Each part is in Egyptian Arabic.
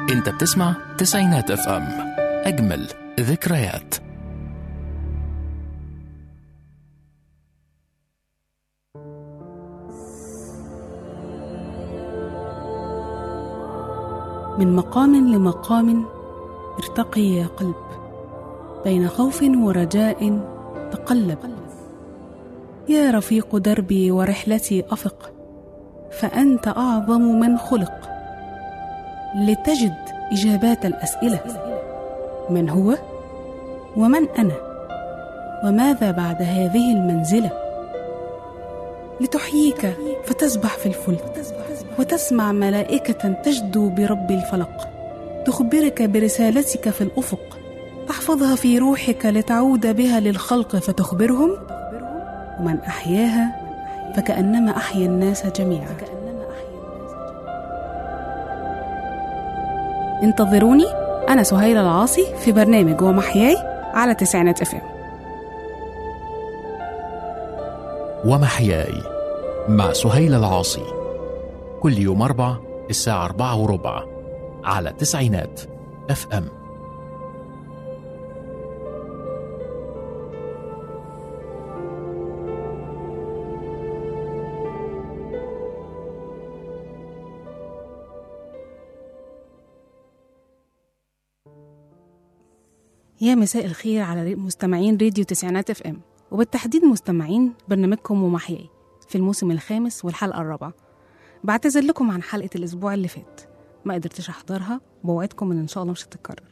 انت بتسمع تسعينات اف ام اجمل ذكريات من مقام لمقام ارتقي يا قلب بين خوف ورجاء تقلب يا رفيق دربي ورحلتي افق فانت اعظم من خلق لتجد اجابات الاسئله من هو ومن انا وماذا بعد هذه المنزله لتحييك فتسبح في الفلك وتسمع ملائكه تجدو برب الفلق تخبرك برسالتك في الافق تحفظها في روحك لتعود بها للخلق فتخبرهم ومن احياها فكانما احيا الناس جميعا انتظروني انا سهيله العاصي في برنامج ومحياي على تسعينات اف ام ومحياي مع سهيل العاصي كل يوم أربع الساعة أربعة وربع على تسعينات اف ام يا مساء الخير على مستمعين راديو تسعينات اف ام وبالتحديد مستمعين برنامجكم ومحياي في الموسم الخامس والحلقة الرابعة بعتذر لكم عن حلقة الأسبوع اللي فات ما قدرتش أحضرها بوعدكم إن إن شاء الله مش هتتكرر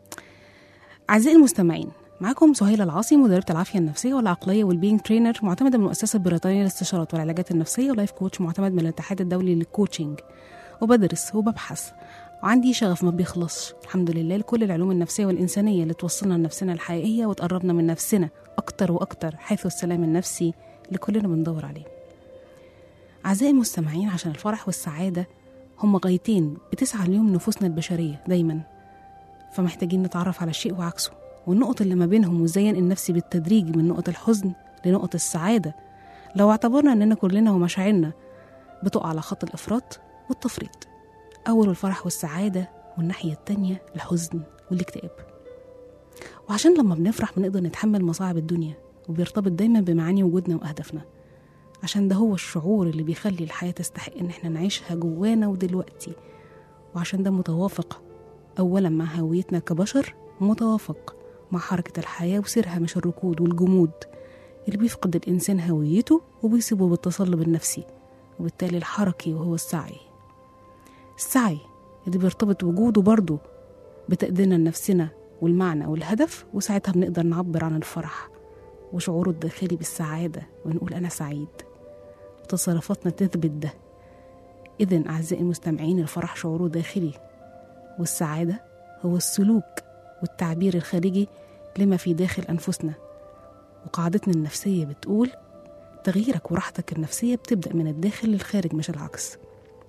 أعزائي المستمعين معاكم سهيلة العاصي مدربة العافية النفسية والعقلية والبينج ترينر معتمدة من المؤسسة البريطانية للاستشارات والعلاجات النفسية ولايف كوتش معتمد من الاتحاد الدولي للكوتشنج وبدرس وببحث وعندي شغف ما بيخلصش الحمد لله لكل العلوم النفسية والإنسانية اللي توصلنا لنفسنا الحقيقية وتقربنا من نفسنا أكتر وأكتر حيث السلام النفسي اللي كلنا بندور عليه أعزائي المستمعين عشان الفرح والسعادة هم غايتين بتسعى اليوم نفوسنا البشرية دايما فمحتاجين نتعرف على الشيء وعكسه والنقط اللي ما بينهم وازاي ننقل نفسي بالتدريج من نقط الحزن لنقط السعادة لو اعتبرنا اننا كلنا ومشاعرنا بتقع على خط الافراط والتفريط أول الفرح والسعادة والناحية التانية الحزن والاكتئاب وعشان لما بنفرح بنقدر نتحمل مصاعب الدنيا وبيرتبط دايما بمعاني وجودنا وأهدافنا عشان ده هو الشعور اللي بيخلي الحياة تستحق إن احنا نعيشها جوانا ودلوقتي وعشان ده متوافق أولا مع هويتنا كبشر ومتوافق مع حركة الحياة وسيرها مش الركود والجمود اللي بيفقد الإنسان هويته وبيسيبه بالتصلب النفسي وبالتالي الحركي وهو السعي السعي اللي بيرتبط وجوده برضه بتقديرنا لنفسنا والمعنى والهدف وساعتها بنقدر نعبر عن الفرح وشعوره الداخلي بالسعادة ونقول أنا سعيد وتصرفاتنا تثبت ده إذن أعزائي المستمعين الفرح شعوره داخلي والسعادة هو السلوك والتعبير الخارجي لما في داخل أنفسنا وقاعدتنا النفسية بتقول تغييرك وراحتك النفسية بتبدأ من الداخل للخارج مش العكس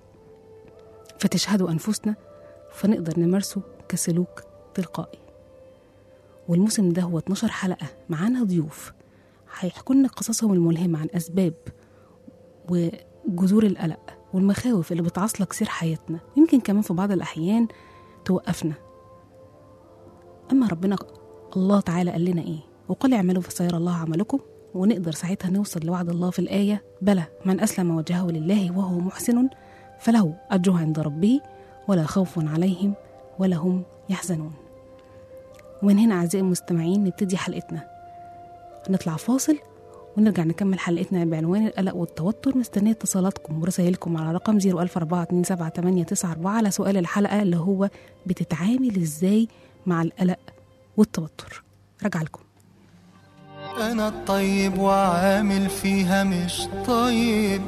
فتشهدوا أنفسنا فنقدر نمارسه كسلوك تلقائي والموسم ده هو 12 حلقة معانا ضيوف هيحكوا لنا قصصهم الملهمة عن أسباب وجذور القلق والمخاوف اللي بتعصلك سير حياتنا يمكن كمان في بعض الأحيان توقفنا أما ربنا الله تعالى قال لنا إيه وقال اعملوا فسيرى الله عملكم ونقدر ساعتها نوصل لوعد الله في الآية بلى من أسلم وجهه لله وهو محسن فله أجره عند ربه ولا خوف عليهم ولا هم يحزنون ومن هنا أعزائي المستمعين نبتدي حلقتنا نطلع فاصل ونرجع نكمل حلقتنا بعنوان القلق والتوتر مستنية اتصالاتكم ورسائلكم على رقم 014278994 على سؤال الحلقة اللي هو بتتعامل ازاي مع القلق والتوتر راجع لكم انا الطيب وعامل فيها مش طيب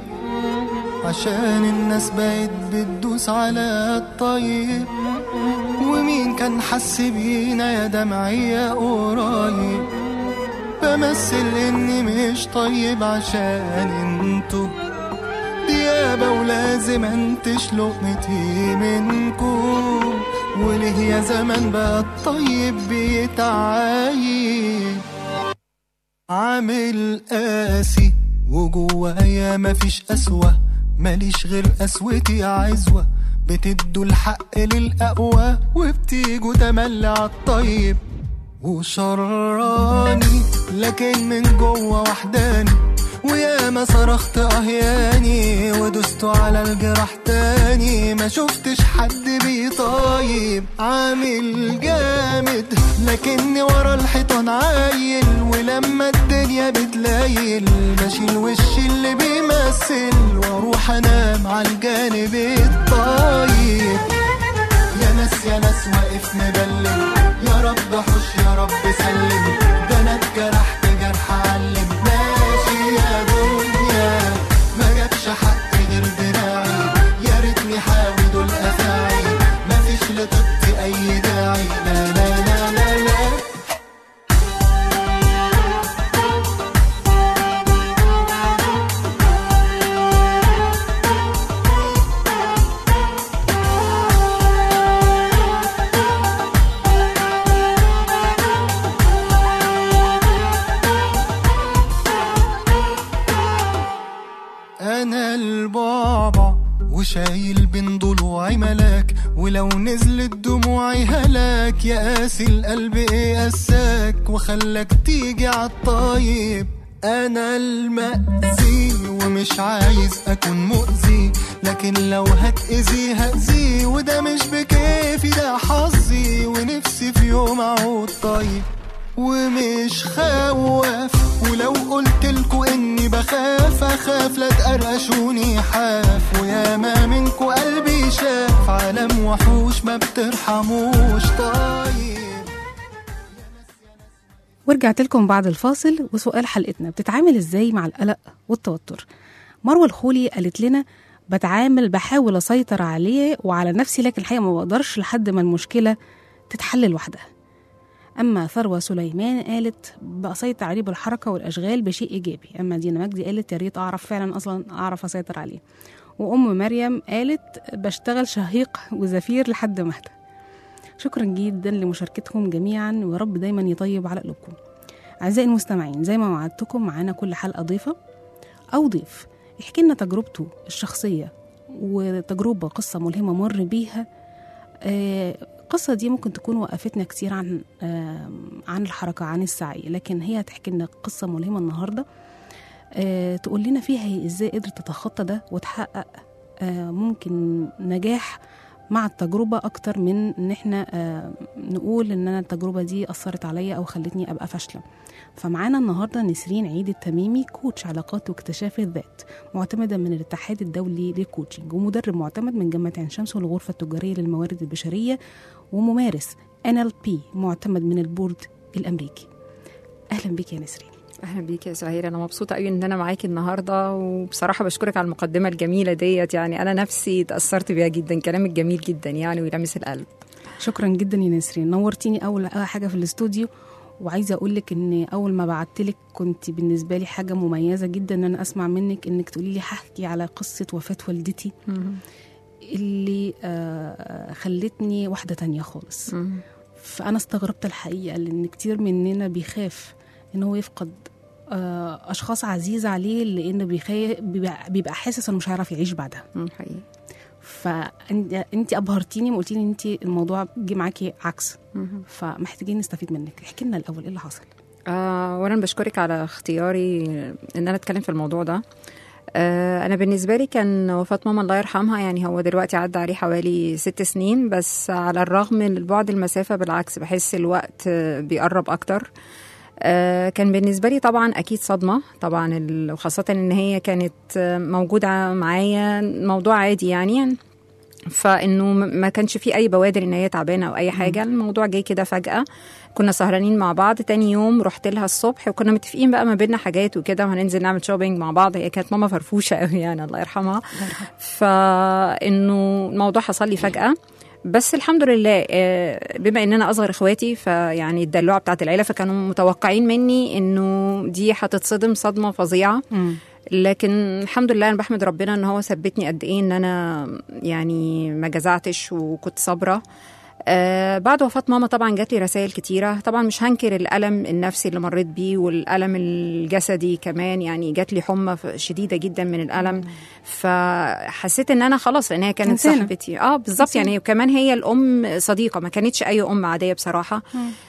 عشان الناس بقت بتدوس على الطيب ومين كان حس بينا يا دمعية قريب بمثل اني مش طيب عشان انتو ديابة ولازم انتش لقمتي منكو وليه يا زمان بقى الطيب بيتعايب عامل قاسي وجوايا مفيش قسوة ماليش غير قسوتي عزوة بتدوا الحق للأقوى وبتيجوا تملي عالطيب وشراني لكن من جوه وحداني وياما صرخت اهياني ودست على الجراح تاني ما شفتش حد بيطايب عامل جامد لكني ورا الحيطان عايل ولما الدنيا بتلايل بشيل وشي اللي بيمثل واروح انام على الجانب الطيب يا ناس يا ناس واقف مبلم يا رب حش يا رب سلم ده انا اتجرحت جرح علم ماشي يا دنيا ما جابش حق غير دراعي يا ريتني حاوي دول افاعي مفيش لطبتي اي داعي لا لا لا لا لا انا البابا وشايل بين ضلوعي ملاك ولو نزلت دموعي هلاك يا قاسي القلب ايه قساك وخلاك تيجي عالطيب انا المأذي ومش عايز اكون مؤذي لكن لو هتأذي هأذي وده مش بكيفي ده حظي ونفسي في يوم اعود طيب ومش خواف ولو قلت لكم اني بخاف اخاف لا تقرقشوني حاف ويا ما منكو قلبي شاف عالم وحوش ما بترحموش طيب ورجعت لكم بعد الفاصل وسؤال حلقتنا بتتعامل ازاي مع القلق والتوتر مروه الخولي قالت لنا بتعامل بحاول اسيطر عليه وعلى نفسي لكن الحقيقه ما بقدرش لحد ما المشكله تتحل لوحدها اما ثروه سليمان قالت بسيطر عليه بالحركه والاشغال بشيء ايجابي اما دينا مجدي قالت يا ريت اعرف فعلا اصلا اعرف اسيطر عليه وام مريم قالت بشتغل شهيق وزفير لحد ما اهدى شكرا جدا لمشاركتكم جميعا ويا رب دايما يطيب على قلوبكم أعزائي المستمعين زي ما وعدتكم معانا كل حلقة ضيفة أو ضيف يحكي لنا تجربته الشخصية وتجربة قصة ملهمة مر بيها آه، القصة دي ممكن تكون وقفتنا كتير عن آه، عن الحركة عن السعي لكن هي هتحكي لنا قصة ملهمة النهاردة آه، تقول لنا فيها هي ازاي قدرت تتخطى ده وتحقق آه، ممكن نجاح مع التجربة أكتر من إن إحنا آه، نقول إن أنا التجربة دي أثرت عليا أو خلتني أبقى فاشلة فمعانا النهاردة نسرين عيد التميمي كوتش علاقات واكتشاف الذات معتمدة من الاتحاد الدولي للكوتشنج ومدرب معتمد من جامعة عين شمس والغرفة التجارية للموارد البشرية وممارس NLP معتمد من البورد الأمريكي أهلا بك يا نسرين اهلا بيك يا سهير انا مبسوطه قوي ان انا معاكي النهارده وبصراحه بشكرك على المقدمه الجميله ديت يعني انا نفسي اتاثرت بيها جدا كلامك جميل جدا يعني ويلمس القلب شكرا جدا يا نسرين نورتيني اول أول حاجه في الاستوديو وعايزه اقول لك ان اول ما بعت لك كنت بالنسبه لي حاجه مميزه جدا ان انا اسمع منك انك تقولي لي هحكي على قصه وفاه والدتي اللي آه، خلتني واحده تانية خالص فانا استغربت الحقيقه لان كتير مننا بيخاف ان هو يفقد آه، اشخاص عزيزه عليه لان بيخاف بيبقى بيبقى حاسس انه مش هيعرف يعيش بعدها مم، حقيقي فانت انت ابهرتيني وقلتي لي انت الموضوع جه معاكي عكس مهم. فمحتاجين نستفيد منك احكي لنا الاول ايه اللي حصل آه وانا بشكرك على اختياري ان انا اتكلم في الموضوع ده آه انا بالنسبه لي كان وفاه ماما الله يرحمها يعني هو دلوقتي عدى عليه حوالي ست سنين بس على الرغم من بعد المسافه بالعكس بحس الوقت آه، بيقرب اكتر آه، كان بالنسبه لي طبعا اكيد صدمه طبعا ال- وخاصه ان هي كانت آه، موجوده معايا موضوع عادي يعني فانه م- ما كانش في اي بوادر ان هي تعبانه او اي حاجه الموضوع جه كده فجاه كنا سهرانين مع بعض تاني يوم رحت لها الصبح وكنا متفقين بقى ما بيننا حاجات وكده وهننزل نعمل شوبينج مع بعض هي كانت ماما فرفوشه قوي يعني الله يرحمها فانه الموضوع حصل لي فجاه بس الحمد لله آه، بما ان انا اصغر اخواتي فيعني الدلوعه بتاعت العيله فكانوا متوقعين مني انه دي هتتصدم صدمه فظيعه لكن الحمد لله انا بحمد ربنا ان هو ثبتني قد ايه ان انا يعني ما جزعتش وكنت صابره آه بعد وفاة ماما طبعا جات لي رسائل كتيرة طبعا مش هنكر الألم النفسي اللي مريت بيه والألم الجسدي كمان يعني جات لي حمى ف- شديدة جدا من الألم فحسيت ان انا خلاص لان هي كانت إنسانة. صاحبتي اه بالظبط إنسانة. يعني وكمان هي الأم صديقة ما كانتش أي أم عادية بصراحة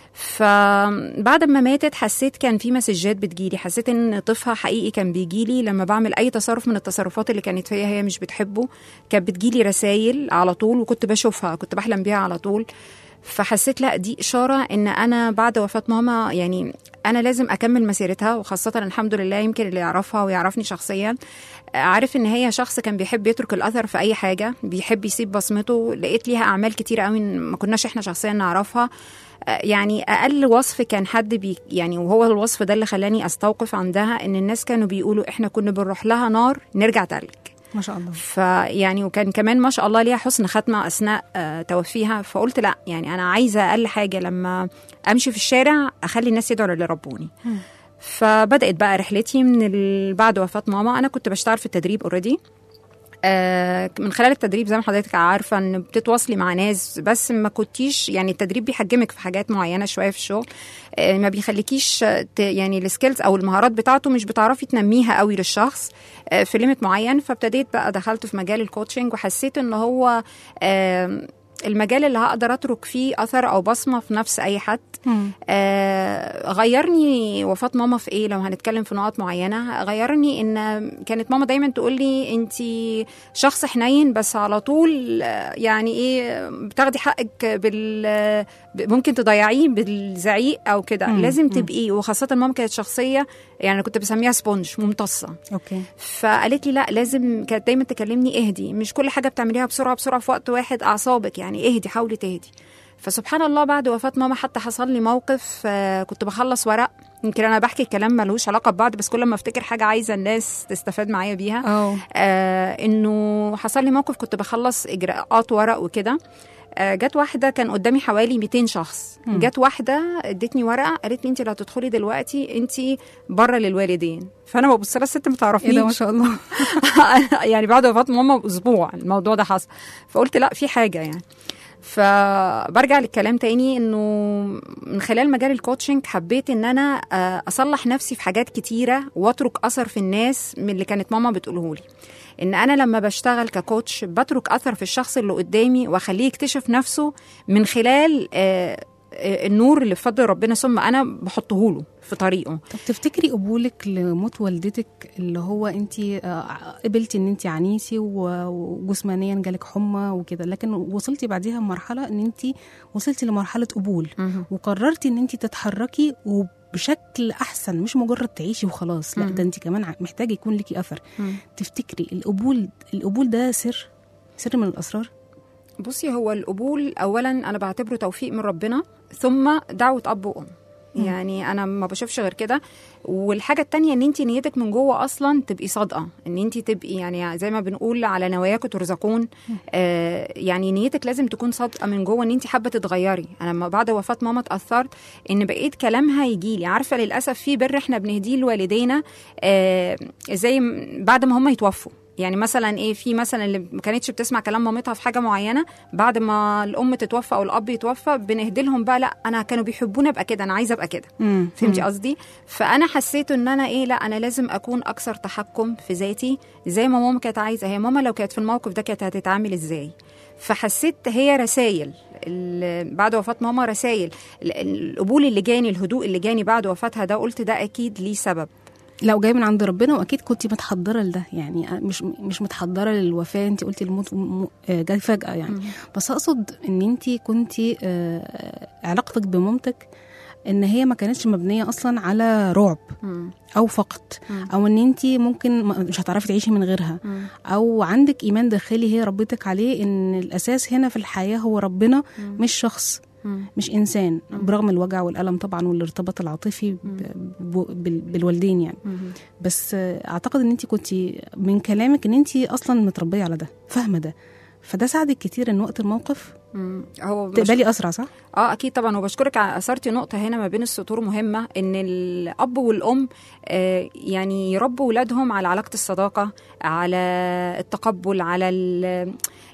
فبعد ما ماتت حسيت كان في مسجات بتجيلي حسيت ان طفها حقيقي كان بيجيلي لما بعمل اي تصرف من التصرفات اللي كانت فيها هي مش بتحبه كانت بتجيلي رسائل على طول وكنت بشوفها كنت بحلم بيها على طول فحسيت لا دي اشاره ان انا بعد وفاه ماما يعني انا لازم اكمل مسيرتها وخاصه الحمد لله يمكن اللي يعرفها ويعرفني شخصيا عارف ان هي شخص كان بيحب يترك الاثر في اي حاجه بيحب يسيب بصمته لقيت ليها اعمال كتيره قوي ما كناش احنا شخصيا نعرفها يعني اقل وصف كان حد بي يعني وهو الوصف ده اللي خلاني استوقف عندها ان الناس كانوا بيقولوا احنا كنا بنروح لها نار نرجع تلج ما شاء الله فيعني وكان كمان ما شاء الله ليها حسن ختمه اثناء آه، توفيها فقلت لا يعني انا عايزه اقل حاجه لما امشي في الشارع اخلي الناس يدعوا للي ربوني فبدات بقى رحلتي من ال- بعد وفاه ماما انا كنت بشتغل في التدريب اوريدي آه، من خلال التدريب زي ما حضرتك عارفه ان بتتواصلي مع ناس بس ما كنتيش يعني التدريب بيحجمك في حاجات معينه شويه في الشغل آه، ما بيخليكيش آه، ت- يعني السكيلز او المهارات بتاعته مش بتعرفي تنميها قوي للشخص آه، في ليميت معين فابتديت بقى دخلت في مجال الكوتشنج وحسيت ان هو آه، المجال اللي هقدر اترك فيه اثر او بصمه في نفس اي حد مم. آه غيرني وفاة ماما في ايه لو هنتكلم في نقط معينة غيرني ان كانت ماما دايما تقول لي انت شخص حنين بس على طول آه، يعني ايه بتاخدي حقك بال ب- ممكن تضيعيه بالزعيق او كده مم، لازم مم. تبقي وخاصة ماما كانت شخصية يعني أنا كنت بسميها سبونج ممتصة اوكي فقالت لي لا لازم كانت دايما تكلمني اهدي مش كل حاجه بتعمليها بسرعه بسرعه في وقت واحد اعصابك يعني اهدي حاولي تهدي فسبحان الله بعد وفاه ماما حتى حصل لي موقف آه، كنت بخلص ورق يمكن انا بحكي كلام ملوش علاقه ببعض بس كل ما افتكر حاجه عايزه الناس تستفاد معايا بيها اه آه انه حصل لي موقف كنت بخلص اجراءات ورق وكده آه جت واحده كان قدامي حوالي 200 شخص مم. جت واحده ادتني ورقه قالت لي انت اللي هتدخلي دلوقتي انت بره للوالدين فانا ببص لها الست ما ايه ده ما تعرفنيش شاء الله يعني بعد وفاه ماما باسبوع الموضوع ده حصل فقلت لا في حاجه يعني فبرجع للكلام تاني انه من خلال مجال الكوتشنج حبيت ان انا آه، اصلح نفسي في حاجات كتيره واترك اثر في الناس من اللي كانت ماما بتقوله لي ان انا لما بشتغل ككوتش بترك اثر في الشخص اللي قدامي واخليه يكتشف نفسه من خلال آه، آه، النور اللي بفضل ربنا ثم انا بحطه له في طريقه طب تفتكري قبولك لموت والدتك اللي هو انت قبلتي ان انت عنيتي و- وجسمانيا جالك حمى وكده لكن وصلتي بعديها لمرحله ان انت وصلتي لمرحله قبول وقررتي ان انت تتحركي وبشكل احسن مش مجرد تعيشي وخلاص لا مم. ده انت كمان ع- محتاجه يكون ليكي اثر مم. تفتكري القبول القبول ده سر سر من الاسرار بصي هو القبول اولا انا بعتبره توفيق من ربنا ثم دعوه اب وام مم. يعني انا ما بشوفش غير كده والحاجه التانية ان انت نيتك من جوه اصلا تبقي صادقه ان انت تبقي يعني زي ما بنقول على نواياكم ترزقون آه يعني نيتك لازم تكون صادقه من جوه ان انت حابه تتغيري انا لما بعد وفاه ماما اتاثرت ان بقيت كلامها يجي لي عارفه للاسف في بر احنا بنهديه لوالدينا آه زي م- بعد ما هم يتوفوا يعني مثلا ايه في مثلا اللي ما كانتش بتسمع كلام مامتها في حاجه معينه بعد ما الام تتوفى او الاب يتوفى بنهدي لهم بقى لا انا كانوا بيحبوني ابقى كده انا عايزه ابقى كده فهمتي قصدي فانا حسيت ان انا ايه لا انا لازم اكون اكثر تحكم في ذاتي زي ما ماما كانت عايزه هي ماما لو كانت في الموقف ده كانت هتتعامل ازاي فحسيت هي رسائل بعد وفاه ماما رسائل القبول اللي جاني الهدوء اللي جاني بعد وفاتها ده قلت ده اكيد ليه سبب لو جاي من عند ربنا واكيد كنت متحضره لده يعني مش مش متحضره للوفاه انت قلتي الموت م- آه، جاي فجاه يعني مم. بس اقصد ان انت كنت علاقتك بمامتك ان هي ما كانتش مبنيه اصلا على رعب مم. او فقد مم. او ان انت ممكن ما- مش هتعرفي تعيشي من غيرها مم. او عندك ايمان داخلي هي ربتك عليه ان الاساس هنا في الحياه هو ربنا مم. مش شخص مم. مش انسان مم. برغم الوجع والالم طبعا والارتباط العاطفي ب- ب- بال- بالوالدين يعني مم. بس آه، اعتقد ان انت كنت من كلامك ان انت اصلا متربيه على ده فاهمه ده فده ساعدك كتير ان وقت الموقف مم. هو تقبلي اسرع صح؟ اه اكيد طبعا وبشكرك على اثرتي نقطه هنا ما بين السطور مهمه ان الاب والام آه يعني يربوا ولادهم على علاقه الصداقه على التقبل على ال-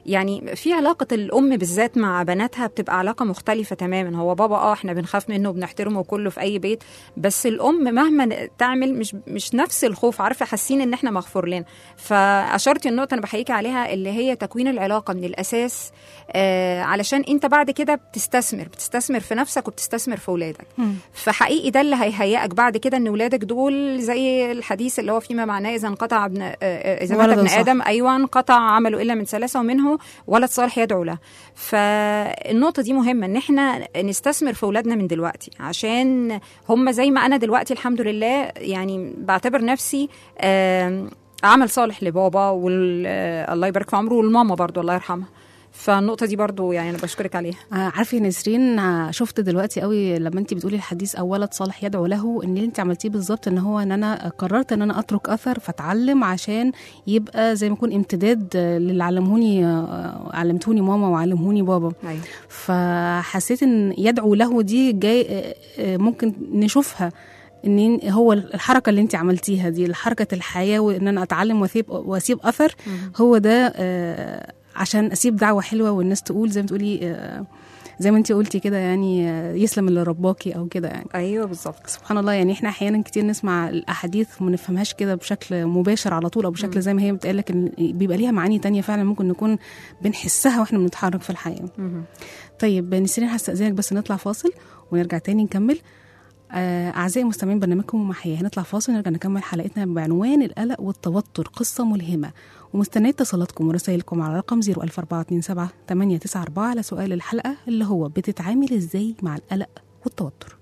يعني في علاقه الام بالذات مع بناتها بتبقى علاقه مختلفه تماما هو بابا اه احنا بنخاف منه وبنحترمه كله في اي بيت بس الام مهما تعمل مش مش نفس الخوف عارفه حاسين ان احنا مغفور لنا فاشرتي النقطه انا بحييكي عليها اللي هي تكوين العلاقه من الاساس آه علشان انت بعد كده بتستثمر بتستثمر في نفسك وبتستثمر في اولادك فحقيقي ده اللي هيهيئك بعد كده ان ولادك دول زي الحديث اللي هو فيما معناه اذا انقطع ابن آه، آه، اذا مات ولد ابن صالح. ادم ايوه انقطع عمله الا من ثلاثه ومنه ولد صالح يدعو له فالنقطه دي مهمه ان احنا نستثمر في اولادنا من دلوقتي عشان هم زي ما انا دلوقتي الحمد لله يعني بعتبر نفسي آم، عمل صالح لبابا والله يبارك في عمره والماما برضو الله يرحمها فالنقطه دي برضو يعني انا بشكرك عليها آه، عارفه يا نسرين آه، شفت دلوقتي قوي لما انت بتقولي الحديث او ولد صالح يدعو له ان اللي انت عملتيه بالظبط ان هو ان انا قررت ان انا اترك اثر فاتعلم عشان يبقى زي ما يكون امتداد آه، للي علموني آه، علمتوني ماما وعلموني بابا ايوه فحسيت ان يدعو له دي جاي آه، آه، ممكن نشوفها ان هو الحركه اللي انت عملتيها دي حركه الحياه وان انا اتعلم واسيب واسيب اثر هو ده آه، عشان اسيب دعوه حلوه والناس تقول زي ما تقولي آه، زي ما انت قلتي كده يعني آه، يسلم اللي رباكي او كده يعني ايوه بالظبط سبحان الله يعني احنا احيانا كتير نسمع الاحاديث وما نفهمهاش كده بشكل مباشر على طول او بشكل زي ما هي بتقال لكن بيبقى ليها معاني تانية فعلا ممكن نكون بنحسها واحنا بنتحرك في الحياه مهم. طيب نسرين هستأذنك بس نطلع فاصل ونرجع تاني نكمل آه، أعزائي المستمعين برنامجكم محيا هنطلع فاصل ونرجع نكمل حلقتنا بعنوان القلق والتوتر قصة ملهمة ومستنية اتصالاتكم ورسائلكم على رقم 01427 894 على سؤال الحلقة اللي هو بتتعامل ازاي مع القلق والتوتر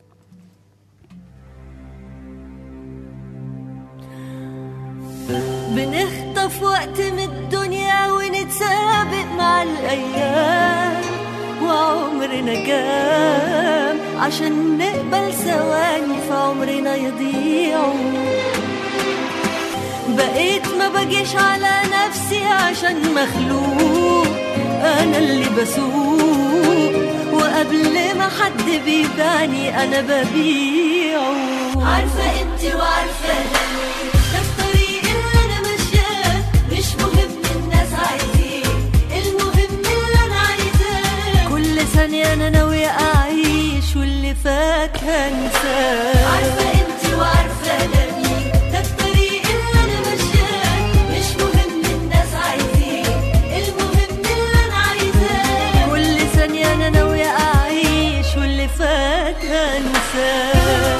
بنخطف وقت من الدنيا ونتسابق مع الأيام وعمرنا كام عشان نقبل ثواني في عمرنا يضيعوا بقيت ما بجيش على نفسي عشان مخلوق أنا اللي بسوق وقبل ما حد بيبيعني أنا ببيعه عارفة انت وعارفة أنا ده الطريق اللي أنا ماشياه مش مهم الناس عايزين المهم اللي أنا عايزاه كل ثانية أنا ناوية أعيش واللي فات هنساه عارفة انت وعارفة أنا مين ده الطريق اللي أنا ماشياه مش مهم الناس عايزين المهم اللي أنا عايزاه كل ثانية أنا ناوية أعيش واللي فات هنساه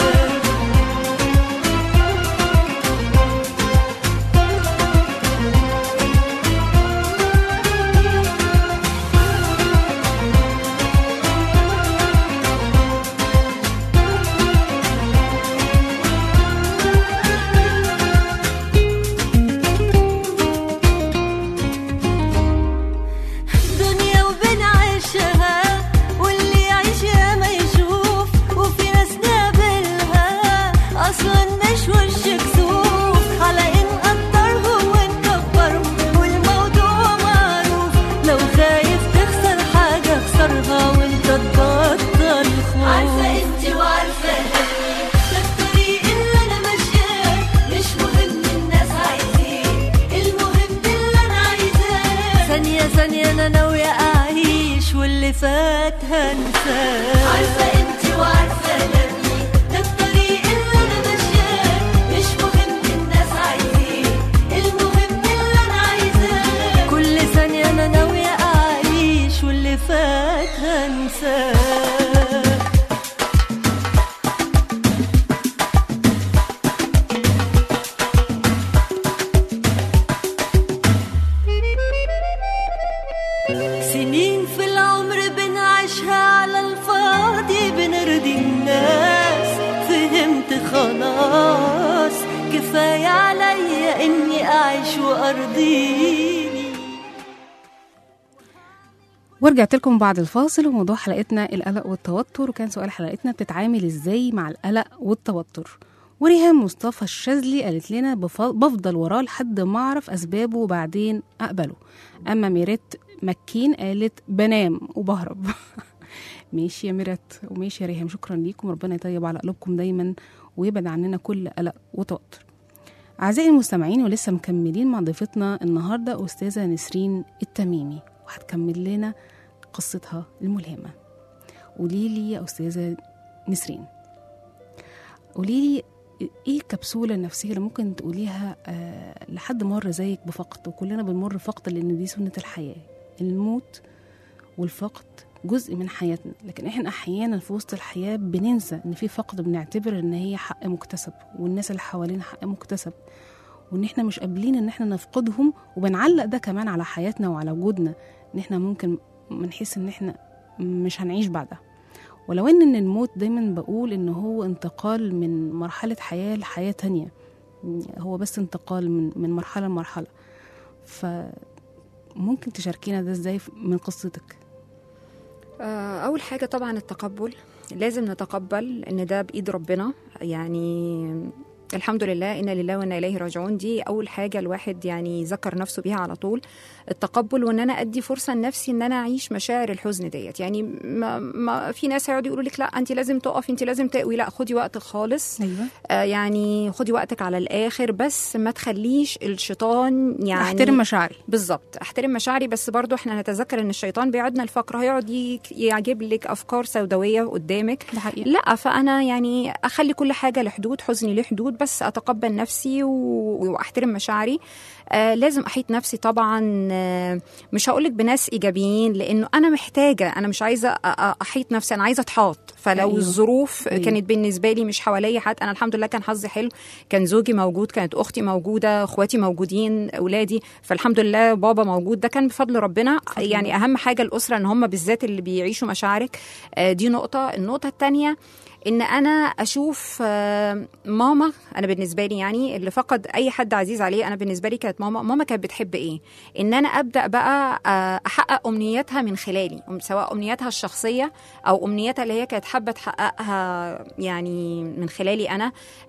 دنيا وبنعيشها واللي يعيش يا ما يشوف وفي ناس نقابلها اصلا مش وش كسوف على ان قدرهم ونكبرهم والموضوع معروف لو خايف تخسر حاجه اخسرها وانت تبطل خوف عارفه انت وعارفه ده الطريق اللي انا ماشياه مش مهم الناس عايزين المهم اللي انا عايزاه ثانية ثانية انا ناوية اعيش واللي فات هنساه عارفة انت وعارفة انا مين ده الطريق اللي انا ماشياه مش مهم الناس عايزين المهم اللي انا عايزاه كل ثانية انا ناوية اعيش واللي فات هنساه سنين في العمر بنعيشها على الفاضي بنرضي الناس فهمت خلاص كفاية عليا اني اعيش وارضيني ورجعت لكم بعد الفاصل وموضوع حلقتنا القلق والتوتر وكان سؤال حلقتنا بتتعامل ازاي مع القلق والتوتر وريهام مصطفى الشاذلي قالت لنا بف- بفضل وراه لحد ما اعرف اسبابه وبعدين اقبله اما ميريت مكين قالت بنام وبهرب ماشي يا ميريت وماشي يا ريهام شكرا ليكم ربنا يطيب على قلوبكم دايما ويبعد عننا كل قلق وتوتر أعزائي المستمعين ولسه مكملين مع ضيفتنا النهاردة أستاذة نسرين التميمي وهتكمل لنا قصتها الملهمة قولي لي يا أستاذة نسرين قولي لي ايه الكبسولة النفسية اللي ممكن تقوليها آه لحد مر زيك بفقد وكلنا بنمر بفقد لأن دي سنة الحياة الموت والفقد جزء من حياتنا لكن احنا احيانا في وسط الحياه بننسى ان في فقد بنعتبر ان هي حق مكتسب والناس اللي حوالينا حق مكتسب وان احنا مش قابلين ان احنا نفقدهم وبنعلق ده كمان على حياتنا وعلى وجودنا ان احنا ممكن بنحس ان احنا مش هنعيش بعدها ولو ان ان الموت دايما بقول ان هو انتقال من مرحله حياه لحياه تانية هو بس انتقال من من مرحله لمرحله فممكن تشاركينا ده ازاي من قصتك آه، أول حاجة طبعا التقبل لازم نتقبل إن ده بإيد ربنا يعني الحمد لله إنا لله وإنا إليه راجعون دي أول حاجة الواحد يعني ذكر نفسه بيها على طول التقبل وإن أنا أدي فرصة لنفسي إن أنا أعيش مشاعر الحزن ديت يعني ما, ما في ناس هيقعدوا يقولوا لك لا أنت لازم تقفي أنت لازم تقوي لا خدي وقتك خالص ايوه آه يعني خدي وقتك على الآخر بس ما تخليش الشيطان يعني احترم مشاعري بالظبط احترم مشاعري بس برضو احنا نتذكر ان الشيطان بيعدنا الفقر هيقعد يك- يعجب لك افكار سوداويه قدامك ده حقيقي لا فانا يعني اخلي كل حاجه لحدود حزني له حدود بس اتقبل نفسي و- واحترم مشاعري آه لازم احيط نفسي طبعا آه مش هقولك بناس ايجابيين لانه انا محتاجه انا مش عايزه أ- أ- احيط نفسي انا عايزه اتحاط فلو أيوة. أيوه. الظروف أيوة. أيوه. كانت بالنسبه لي مش حواليا حد انا الحمد لله كان حظي حلو كان زوجي موجود كانت اختي موجوده اخواتي موجودين اولادي فالحمد لله بابا موجود ده كان بفضل ربنا بفضل يعني اهم حاجه الاسره ان هم بالذات اللي بيعيشوا مشاعرك آه، دي نقطه النقطه الثانيه ان انا اشوف آه، ماما انا بالنسبه لي يعني اللي فقد اي حد عزيز عليه انا بالنسبه لي كانت ماما ماما كانت بتحب ايه ان انا ابدا بقى آه، احقق امنياتها من خلالي سواء امنياتها الشخصيه او امنياتها اللي هي كانت حابه تحققها يعني من خلالي انا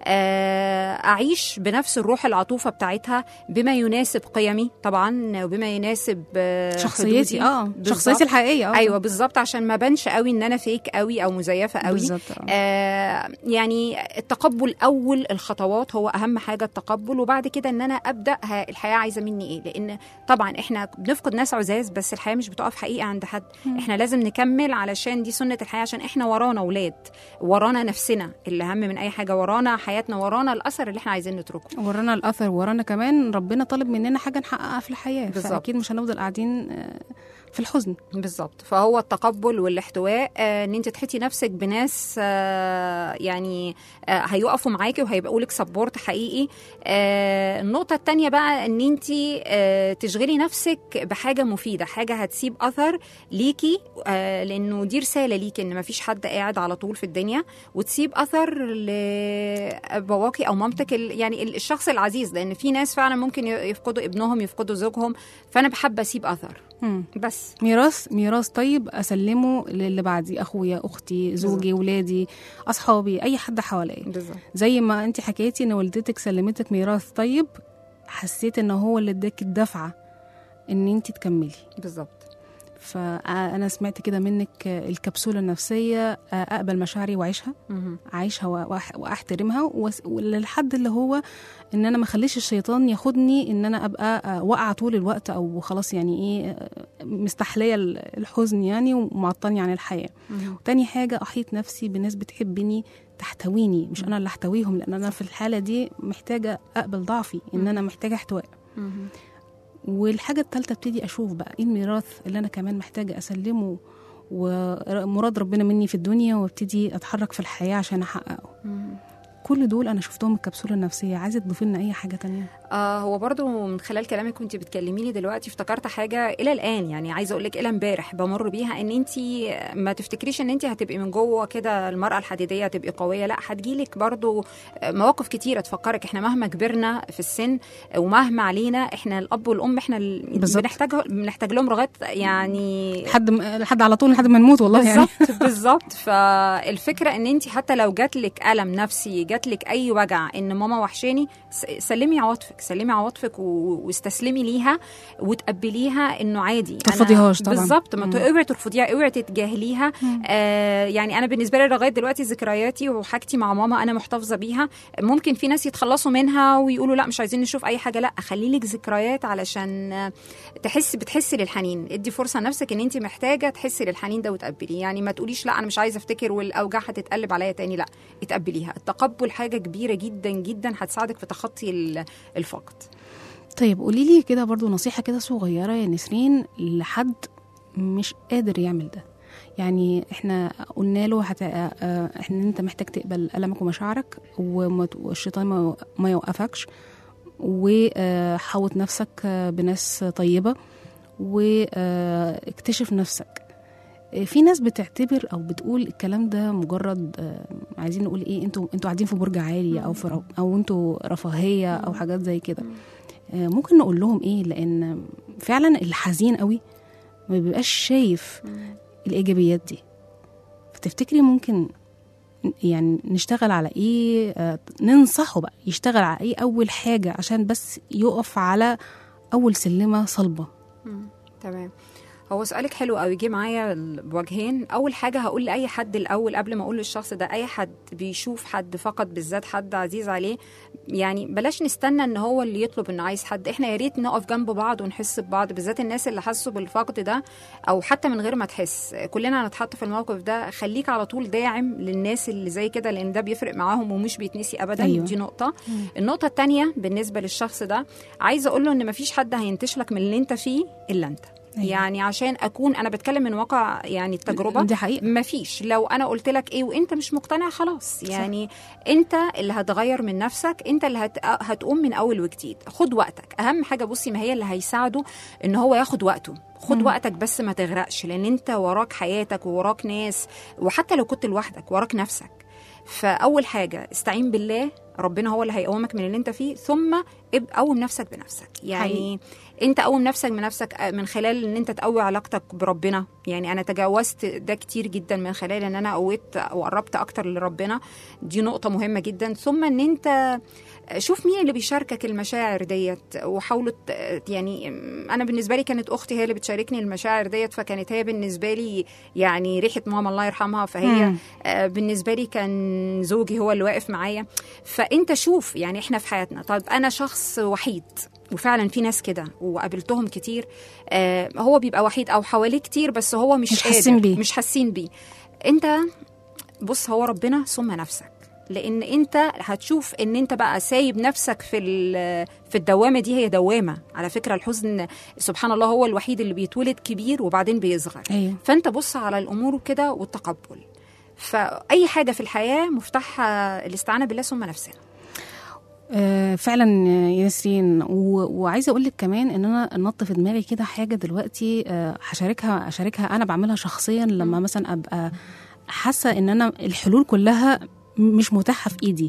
آه، اعيش بنفس الروح العطوفه بتاعتها بما يناسب قيمي طبعا وبما يناسب آه، شخصيتي حدودي. اه بالظبط. شخصيتي الحقيقيه اه ايوه بالظبط عشان ما بانش قوي ان انا فيك قوي او مزيفه قوي بالظبط آه. آه يعني التقبل اول الخطوات هو اهم حاجه التقبل وبعد كده ان انا ابدا ها- الحياه عايزه مني ايه لان طبعا احنا بنفقد ناس عزاز بس الحياه مش بتقف حقيقه عند حد احنا لازم نكمل علشان دي سنه الحياه عشان احنا ورانا اولاد ورانا نفسنا اللي اهم من اي حاجه ورانا حياتنا ورانا الاثر اللي احنا عايزين نتركه ورانا الاثر ورانا كمان ربنا طالب مننا حاجه نحققها في الحياه بالظبط. فاكيد مش هنفضل قاعدين آه، في الحزن بالظبط فهو التقبل والاحتواء آه، ان انت تحيطي نفسك بناس آه، يعني آه، هيقفوا معاكي وهيبقوا لك سبورت حقيقي آه، النقطه الثانيه بقى ان انت آه، تشغلي نفسك بحاجه مفيده حاجه هتسيب اثر ليكي آه، لانه دي رساله ليكي ان مفيش حد قاعد على طول في الدنيا وتسيب اثر لباباكي او مامتك ال- يعني ال- الشخص العزيز لان في ناس فعلا ممكن يفقدوا ابنهم يفقدوا زوجهم فانا بحب اسيب اثر مم. بس ميراث ميراث طيب اسلمه للي بعدي اخويا اختي زوجي ولادي اصحابي اي حد حواليا بالظبط زي ما انت حكيتي ان والدتك سلمتك ميراث طيب حسيت ان هو اللي اداك الدفعه ان انت تكملي بالظبط فانا سمعت كده منك الكبسوله النفسيه اقبل مشاعري واعيشها مهم. اعيشها وأح- واحترمها وس- وللحد اللي هو ان انا ما اخليش الشيطان ياخدني ان انا ابقى آه، واقعه طول الوقت او خلاص يعني ايه آه، مستحليه ال- الحزن يعني ومعطلني عن الحياه مهم. تاني حاجه احيط نفسي بناس بتحبني تحتويني مش انا اللي احتويهم لان انا في الحاله دي محتاجه اقبل ضعفي ان انا محتاجه احتواء مهم. والحاجة التالتة ابتدي أشوف بقى إيه الميراث اللي أنا كمان محتاجة أسلمه ومراد ربنا مني في الدنيا وابتدي أتحرك في الحياة عشان أحققه مهم. كل دول أنا شفتهم الكبسولة النفسية عايزة تضيفي لنا أي حاجة تانية آه هو برضو من خلال كلامك كنت بتكلميني دلوقتي افتكرت حاجه الى الان يعني عايزه اقول لك الى امبارح بمر بيها ان انت ما تفتكريش ان انت هتبقي من جوه كده المراه الحديديه هتبقي قويه لا هتجيلك برضو مواقف كتيره تفكرك احنا مهما كبرنا في السن ومهما علينا احنا الاب والام احنا ال- بالظبط. بنحتاج بنحتاج لهم لغايه يعني لحد م- لحد على طول لحد ما نموت والله يعني بالظبط بالظبط فالفكره ان انت حتى لو جات لك الم نفسي جات جاتلك اي وجع ان ماما وحشاني س- سلمي عواطفك سلمي عواطفك و- واستسلمي ليها وتقبليها انه عادي أنا- ترفضيهاش طبعاً. بالظبط ما مم. ت- اوعي ترفضيها اوعي تتجاهليها آه يعني انا بالنسبه لي لغايه دلوقتي ذكرياتي وحاجتي مع ماما انا محتفظه بيها ممكن في ناس يتخلصوا منها ويقولوا لا مش عايزين نشوف اي حاجه لا خلي لك ذكريات علشان آه، تحسي بتحسي للحنين ادي فرصه لنفسك ان انت محتاجه تحسي للحنين ده وتقبليه يعني ما تقوليش لا انا مش عايزه افتكر والاوجاع هتتقلب عليا تاني لا اتقبليها التقبل حاجه كبيره جدا جدا هتساعدك في تخطي ال- الفقد طيب قولي لي كده برضو نصيحة كده صغيرة يا نسرين لحد مش قادر يعمل ده يعني احنا قلنا له هت... اه، احنا انت محتاج تقبل ألمك ومشاعرك وما ت- والشيطان ما- ما يوقفكش وحوط نفسك اه، بناس طيبة واكتشف نفسك اه، في ناس بتعتبر او بتقول الكلام ده مجرد اه، عايزين نقول ايه انتوا انتوا قاعدين في برج عالي او في ر- او انتوا رفاهيه او حاجات زي كده آه، ممكن نقول لهم ايه لان فعلا الحزين قوي ما بيبقاش شايف الايجابيات دي فتفتكري ممكن يعني نشتغل على ايه آه، ننصحه بقى يشتغل على ايه اول حاجه عشان بس يقف على اول سلمه صلبه تمام هو سؤالك حلو قوي جه معايا ال- بوجهين اول حاجه هقول لاي حد الاول قبل ما اقول للشخص ده اي حد بيشوف حد فقد بالذات حد عزيز عليه يعني بلاش نستنى ان هو اللي يطلب انه عايز حد احنا يا ريت نقف جنب بعض ونحس ببعض بالذات الناس اللي حسوا بالفقد ده او حتى من غير ما تحس كلنا هنتحط في الموقف ده خليك على طول داعم للناس اللي زي كده لان ده بيفرق معاهم ومش بيتنسي ابدا أيوة. أيوة. دي نقطه النقطه الثانيه بالنسبه للشخص ده عايزه اقول له ان مفيش حد هينتشلك من اللي انت فيه الا انت أيوة. يعني عشان اكون انا بتكلم من واقع يعني التجربه دي حقيقة. مفيش لو انا قلت لك ايه وانت مش مقتنع خلاص يعني انت اللي هتغير من نفسك انت اللي هت... هتقوم من اول وجديد خد وقتك اهم حاجه بصي ما هي اللي هيساعده ان هو ياخد وقته خد وقتك بس ما تغرقش لان انت وراك حياتك ووراك ناس وحتى لو كنت لوحدك وراك نفسك فاول حاجه استعين بالله ربنا هو اللي هيقومك من اللي انت فيه ثم اب- قوم نفسك بنفسك يعني حقيقي. انت قوم نفسك بنفسك آه، من خلال ان انت تقوي علاقتك بربنا يعني انا تجاوزت ده كتير جدا من خلال ان انا قويت وقربت اكتر لربنا دي نقطه مهمه جدا ثم ان انت شوف مين اللي بيشاركك المشاعر ديت وحاولوا ت- يعني انا بالنسبه لي كانت اختي هي اللي بتشاركني المشاعر ديت فكانت هي بالنسبه لي يعني ريحه ماما الله يرحمها فهي مم. آه، بالنسبه لي كان زوجي هو اللي واقف معايا فانت شوف يعني احنا في حياتنا طيب انا شخص وحيد وفعلا في ناس كده وقابلتهم كتير آه هو بيبقى وحيد او حواليه كتير بس هو مش, مش قادر حاسين بيه. مش حاسين بيه انت بص هو ربنا ثم نفسك لان انت هتشوف ان انت بقى سايب نفسك في ال- في الدوامه دي هي دوامه على فكره الحزن سبحان الله هو الوحيد اللي بيتولد كبير وبعدين بيصغر ايوه فانت بص على الامور كده والتقبل فاي حاجه في الحياه مفتاحها الاستعانه بالله ثم نفسنا آه، فعلا يا نسرين و- وعايزه اقول لك كمان ان انا نط في دماغي كده حاجه دلوقتي آه، هشاركها اشاركها انا بعملها شخصيا لما مثلا ابقى حاسه ان انا الحلول كلها مش متاحه في ايدي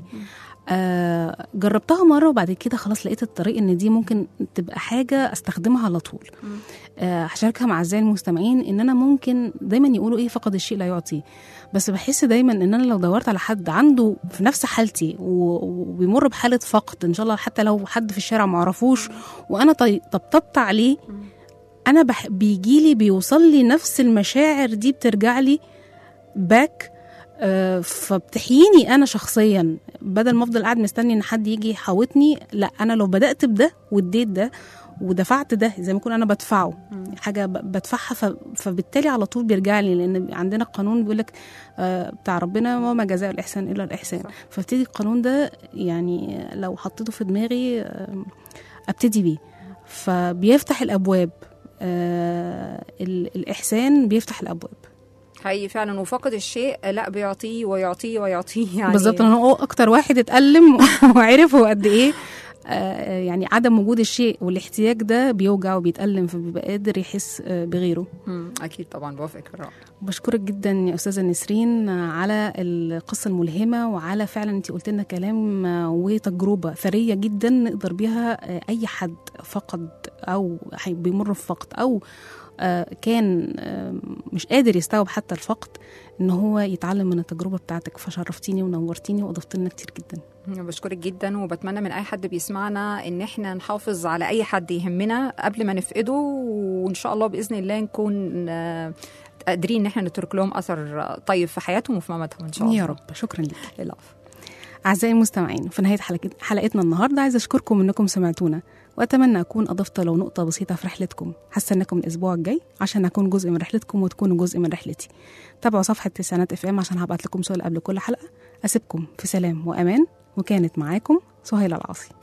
آه جربتها مره وبعد كده خلاص لقيت الطريق ان دي ممكن تبقى حاجه استخدمها على طول آه هشاركها مع اعزائي المستمعين ان انا ممكن دايما يقولوا ايه فقد الشيء لا يعطي بس بحس دايما ان انا لو دورت على حد عنده في نفس حالتي و- وبيمر بحاله فقد ان شاء الله حتى لو حد في الشارع معرفوش وانا طي- طبطبت عليه انا بح... بيجي لي بيوصل لي نفس المشاعر دي بترجع لي باك آه، فبتحييني انا شخصيا بدل ما افضل قاعد مستني ان حد يجي يحاوطني لا انا لو بدات بده واديت ده ودفعت ده زي ما اكون انا بدفعه حاجه ب- بدفعها ف... فبالتالي على طول بيرجع لي لان عندنا قانون بيقول لك آه، بتاع ربنا وما جزاء الاحسان الا الاحسان صح. فابتدي القانون ده يعني لو حطيته في دماغي آه، ابتدي بيه فبيفتح الابواب آه ال- الاحسان بيفتح الابواب حقيقي فعلا وفقد الشيء لا بيعطيه ويعطيه ويعطيه يعني بالظبط لان هو اكتر واحد اتالم وعرف هو قد ايه آه، يعني عدم وجود الشيء والاحتياج ده بيوجع وبيتألم فبيبقى قادر يحس آه، بغيره مم، اكيد طبعا بوافقك في الرأي بشكرك جدا يا استاذه نسرين على القصه الملهمه وعلى فعلا انت قلت لنا كلام وتجربه ثريه جدا نقدر بيها اي حد فقد او حي- بيمر بفقد او آه، كان آه، مش قادر يستوعب حتى الفقد ان هو يتعلم من التجربه بتاعتك فشرفتيني ونورتيني واضفت لنا كتير جدا بشكرك جدا وبتمنى من اي حد بيسمعنا ان احنا نحافظ على اي حد يهمنا قبل ما نفقده وان شاء الله باذن الله نكون آه، قادرين ان احنا نترك لهم اثر طيب في حياتهم وفي مماتهم ان شاء الله يا رب شكرا لك العفو أعزائي المستمعين في نهاية حلقة حلقتنا النهاردة عايزة أشكركم إنكم سمعتونا وأتمنى أكون أضفت لو نقطة بسيطة في رحلتكم هستناكم الأسبوع الجاي عشان أكون جزء من رحلتكم وتكونوا جزء من رحلتي تابعوا صفحة تسعينات اف ام عشان هبعت لكم سؤال قبل كل حلقة أسيبكم في سلام وأمان وكانت معاكم سهيلة العاصي